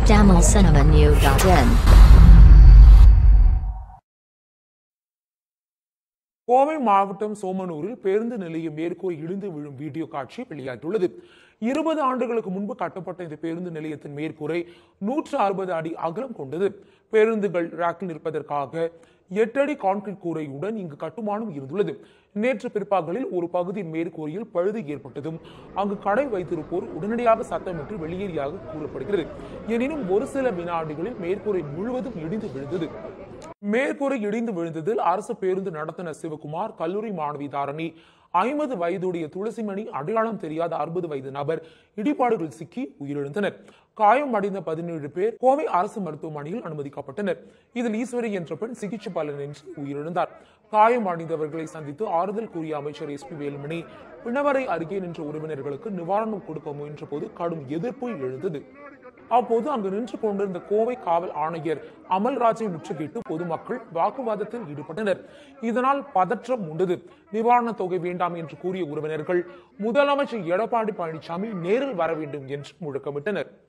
tamilcinemanew.in Kovai மாவட்டம் சோமனூரில் பேருந்து நிலையம் மேற்கூரை இடிந்து விழும் வீடியோ காட்சி வெளியாகியுள்ளது இருபது ஆண்டுகளுக்கு முன்பு கட்டப்பட்ட இந்த பேருந்து நிலையத்தின் மேற்கூரை நூற்று அறுபது அடி அகலம் கொண்டது பேருந்துகள் ராக்கில் நிற்பதற்காக எட்டு அடி கான்கிரீட் கூரையுடன் இங்கு கட்டுமானம் இருந்துள்ளது நேற்று பிற்பகலில் ஒரு பகுதியின் மேற்கூரையில் பழுது ஏற்பட்டதும் அங்கு கடை வைத்திருப்போர் உடனடியாக சத்தமிட்டு வெளியேறியாக கூறப்படுகிறது எனினும் ஒரு சில வினாடிகளில் மேற்கூரை முழுவதும் இடிந்து விழுந்தது மேற்கூரை இடிந்து விழுந்ததில் அரசு பேருந்து நடத்துனர் சிவகுமார் கல்லூரி மாணவி தாரணி ஐம்பது வயதுடைய துளசிமணி அடையாளம் தெரியாத அறுபது வயது நபர் இடிபாடுகள் சிக்கி உயிரிழந்தனர் காயம் அடைந்த பதினேழு பேர் கோவை அரசு மருத்துவமனையில் அனுமதிக்கப்பட்டனர் இதில் ஈஸ்வரி என்ற பெண் சிகிச்சை பலனின்றி உயிரிழந்தார் காயம் அடைந்தவர்களை சந்தித்து ஆறுதல் கூறிய அமைச்சர் எஸ் பி வேலுமணி பிணவரை அருகே நின்ற உறவினர்களுக்கு நிவாரணம் கொடுக்க முயன்ற போது கடும் எதிர்ப்பு எழுந்தது அப்போது அங்கு நின்று கொண்டிருந்த கோவை காவல் ஆணையர் அமல்ராஜை முற்றுகையிட்டு பொதுமக்கள் வாக்குவாதத்தில் ஈடுபட்டனர் இதனால் பதற்றம் உண்டது நிவாரணத் தொகை வேண்டாம் என்று கூறிய உறவினர்கள் முதலமைச்சர் எடப்பாடி பழனிசாமி நேரில் வர வேண்டும் என்று முழக்கமிட்டனர்